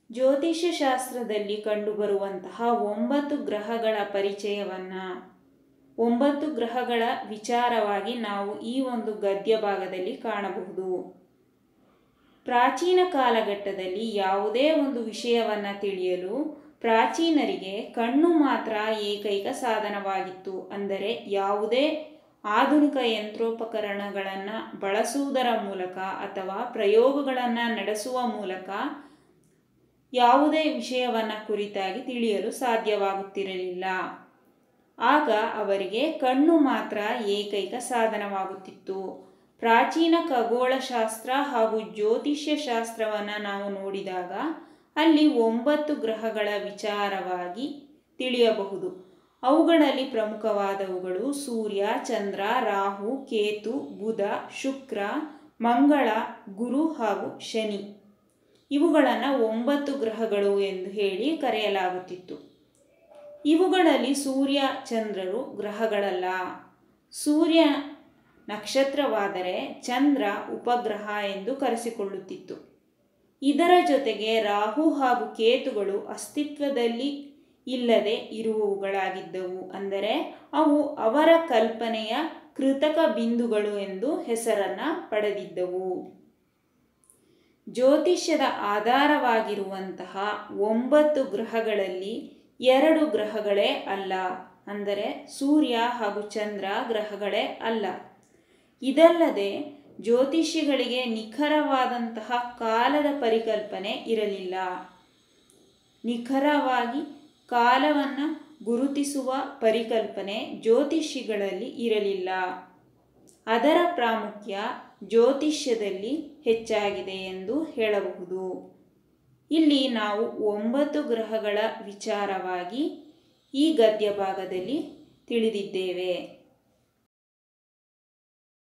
ಜ್ಯೋತಿಷ್ಯ ಶಾಸ್ತ್ರದಲ್ಲಿ ಕಂಡುಬರುವಂತಹ ಒಂಬತ್ತು ಗ್ರಹಗಳ ಪರಿಚಯವನ್ನು ಒಂಬತ್ತು ಗ್ರಹಗಳ ವಿಚಾರವಾಗಿ ನಾವು ಈ ಒಂದು ಗದ್ಯ ಭಾಗದಲ್ಲಿ ಕಾಣಬಹುದು ಪ್ರಾಚೀನ ಕಾಲಘಟ್ಟದಲ್ಲಿ ಯಾವುದೇ ಒಂದು ವಿಷಯವನ್ನು ತಿಳಿಯಲು ಪ್ರಾಚೀನರಿಗೆ ಕಣ್ಣು ಮಾತ್ರ ಏಕೈಕ ಸಾಧನವಾಗಿತ್ತು ಅಂದರೆ ಯಾವುದೇ ಆಧುನಿಕ ಯಂತ್ರೋಪಕರಣಗಳನ್ನು ಬಳಸುವುದರ ಮೂಲಕ ಅಥವಾ ಪ್ರಯೋಗಗಳನ್ನು ನಡೆಸುವ ಮೂಲಕ ಯಾವುದೇ ವಿಷಯವನ್ನು ಕುರಿತಾಗಿ ತಿಳಿಯಲು ಸಾಧ್ಯವಾಗುತ್ತಿರಲಿಲ್ಲ ಆಗ ಅವರಿಗೆ ಕಣ್ಣು ಮಾತ್ರ ಏಕೈಕ ಸಾಧನವಾಗುತ್ತಿತ್ತು ಪ್ರಾಚೀನ ಖಗೋಳಶಾಸ್ತ್ರ ಹಾಗೂ ಜ್ಯೋತಿಷ್ಯ ಶಾಸ್ತ್ರವನ್ನು ನಾವು ನೋಡಿದಾಗ ಅಲ್ಲಿ ಒಂಬತ್ತು ಗ್ರಹಗಳ ವಿಚಾರವಾಗಿ ತಿಳಿಯಬಹುದು ಅವುಗಳಲ್ಲಿ ಪ್ರಮುಖವಾದವುಗಳು ಸೂರ್ಯ ಚಂದ್ರ ರಾಹು ಕೇತು ಬುಧ ಶುಕ್ರ ಮಂಗಳ ಗುರು ಹಾಗೂ ಶನಿ ಇವುಗಳನ್ನು ಒಂಬತ್ತು ಗ್ರಹಗಳು ಎಂದು ಹೇಳಿ ಕರೆಯಲಾಗುತ್ತಿತ್ತು ಇವುಗಳಲ್ಲಿ ಸೂರ್ಯ ಚಂದ್ರರು ಗ್ರಹಗಳಲ್ಲ ಸೂರ್ಯ ನಕ್ಷತ್ರವಾದರೆ ಚಂದ್ರ ಉಪಗ್ರಹ ಎಂದು ಕರೆಸಿಕೊಳ್ಳುತ್ತಿತ್ತು ಇದರ ಜೊತೆಗೆ ರಾಹು ಹಾಗೂ ಕೇತುಗಳು ಅಸ್ತಿತ್ವದಲ್ಲಿ ಇಲ್ಲದೆ ಇರುವವುಗಳಾಗಿದ್ದವು ಅಂದರೆ ಅವು ಅವರ ಕಲ್ಪನೆಯ ಕೃತಕ ಬಿಂದುಗಳು ಎಂದು ಹೆಸರನ್ನು ಪಡೆದಿದ್ದವು ಜ್ಯೋತಿಷ್ಯದ ಆಧಾರವಾಗಿರುವಂತಹ ಒಂಬತ್ತು ಗ್ರಹಗಳಲ್ಲಿ ಎರಡು ಗ್ರಹಗಳೇ ಅಲ್ಲ ಅಂದರೆ ಸೂರ್ಯ ಹಾಗೂ ಚಂದ್ರ ಗ್ರಹಗಳೇ ಅಲ್ಲ ಇದಲ್ಲದೆ ಜ್ಯೋತಿಷಿಗಳಿಗೆ ನಿಖರವಾದಂತಹ ಕಾಲದ ಪರಿಕಲ್ಪನೆ ಇರಲಿಲ್ಲ ನಿಖರವಾಗಿ ಕಾಲವನ್ನು ಗುರುತಿಸುವ ಪರಿಕಲ್ಪನೆ ಜ್ಯೋತಿಷಿಗಳಲ್ಲಿ ಇರಲಿಲ್ಲ ಅದರ ಪ್ರಾಮುಖ್ಯ ಜ್ಯೋತಿಷ್ಯದಲ್ಲಿ ಹೆಚ್ಚಾಗಿದೆ ಎಂದು ಹೇಳಬಹುದು ಇಲ್ಲಿ ನಾವು ಒಂಬತ್ತು ಗ್ರಹಗಳ ವಿಚಾರವಾಗಿ ಈ ಗದ್ಯ ಭಾಗದಲ್ಲಿ ತಿಳಿದಿದ್ದೇವೆ